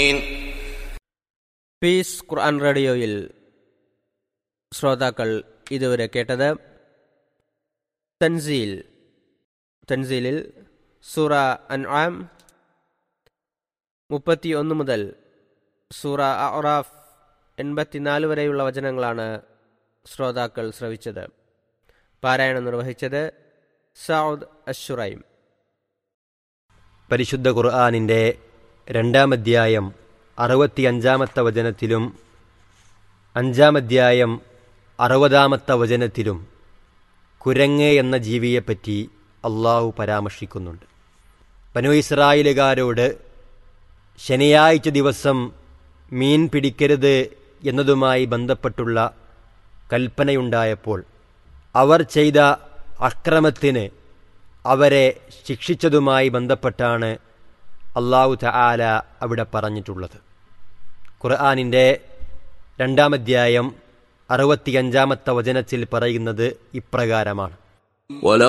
piece ഖുർആൻ റേഡിയോയിൽ ശ്രോതാക്കൾ ഇതുവരെ കേട്ടത് തൻസീൽ തൻസീലിൽ സൂറ അൻആം മുപ്പത്തി ഒന്ന് മുതൽ സൂറ അറാഫ് എൺപത്തിനാല് വരെയുള്ള വചനങ്ങളാണ് ശ്രോതാക്കൾ ശ്രവിച്ചത് പാരായണം നിർവഹിച്ചത് സൗദ് അഷുറൈം പരിശുദ്ധ ഖുർആാനിൻ്റെ രണ്ടാം അധ്യായം അറുപത്തിയഞ്ചാമത്തെ വചനത്തിലും അഞ്ചാം അധ്യായം അറുപതാമത്തെ വചനത്തിലും കുരങ്ങ് എന്ന ജീവിയെപ്പറ്റി അള്ളാഹു പരാമർശിക്കുന്നുണ്ട് ബനു ഇസ്രായേലുകാരോട് ശനിയാഴ്ച ദിവസം മീൻ പിടിക്കരുത് എന്നതുമായി ബന്ധപ്പെട്ടുള്ള കൽപ്പനയുണ്ടായപ്പോൾ അവർ ചെയ്ത അക്രമത്തിന് അവരെ ശിക്ഷിച്ചതുമായി ബന്ധപ്പെട്ടാണ് അള്ളാഹു തആല അവിടെ പറഞ്ഞിട്ടുള്ളത് ഖുർആാനിൻ്റെ രണ്ടാമധ്യായം അറുപത്തിയഞ്ചാമത്തെ വചനത്തിൽ പറയുന്നത് ഇപ്രകാരമാണ് ولقد